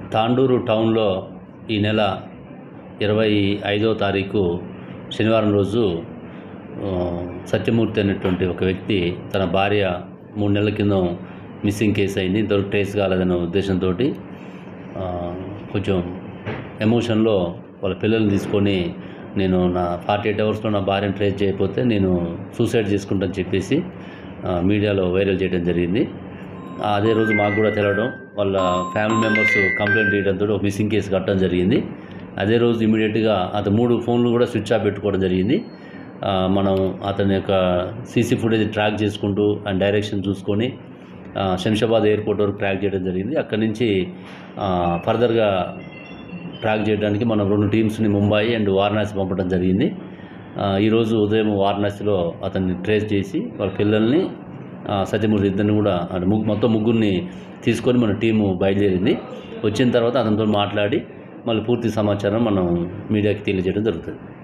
తాండూరు టౌన్లో ఈ నెల ఇరవై ఐదో తారీఖు శనివారం రోజు ఆ, సత్యమూర్తి అనేటువంటి ఒక వ్యక్తి తన భార్య మూడు నెలల కింద మిస్సింగ్ కేసు అయింది ఇంతవరకు ట్రేస్ కాలేదనే ఉద్దేశంతో కొంచెం ఎమోషన్లో వాళ్ళ పిల్లల్ని తీసుకొని నేను నా ఫార్టీ ఎయిట్ అవర్స్లో నా భార్యను ట్రేస్ చేయకపోతే నేను సూసైడ్ చేసుకుంటాను చెప్పేసి ఆ, మీడియాలో వైరల్ చేయడం జరిగింది ఆ, అదే రోజు మాకు కూడా తెలవడం వాళ్ళ ఫ్యామిలీ మెంబర్స్ కంప్లైంట్ చేయడంతో ఒక మిస్సింగ్ కేసు కట్టడం జరిగింది అదే రోజు ఇమీడియట్గా అతను మూడు ఫోన్లు కూడా స్విచ్ ఆఫ్ పెట్టుకోవడం జరిగింది ఆ, మనం అతని యొక్క సీసీ ఫుటేజ్ ట్రాక్ చేసుకుంటూ అండ్ డైరెక్షన్ చూసుకొని ఆ, శంషాబాద్ ఎయిర్పోర్ట్ వరకు ట్రాక్ చేయడం జరిగింది అక్కడి నుంచి ఆ, ఫర్దర్గా ట్రాక్ చేయడానికి మనం రెండు టీమ్స్ని ముంబై అండ్ వారణాసి పంపడం జరిగింది ఆ, ఈరోజు ఉదయం వారణాసిలో అతన్ని ట్రేస్ చేసి వాళ్ళ పిల్లల్ని ఆ, సత్యమూర్తి ఇద్దరిని కూడా అంటే ముగ్గు మొత్తం ముగ్గురిని తీసుకొని మన టీము బయలుదేరింది వచ్చిన తర్వాత అతనితో మాట్లాడి మళ్ళీ పూర్తి సమాచారం మనం మీడియాకి తెలియజేయడం జరుగుతుంది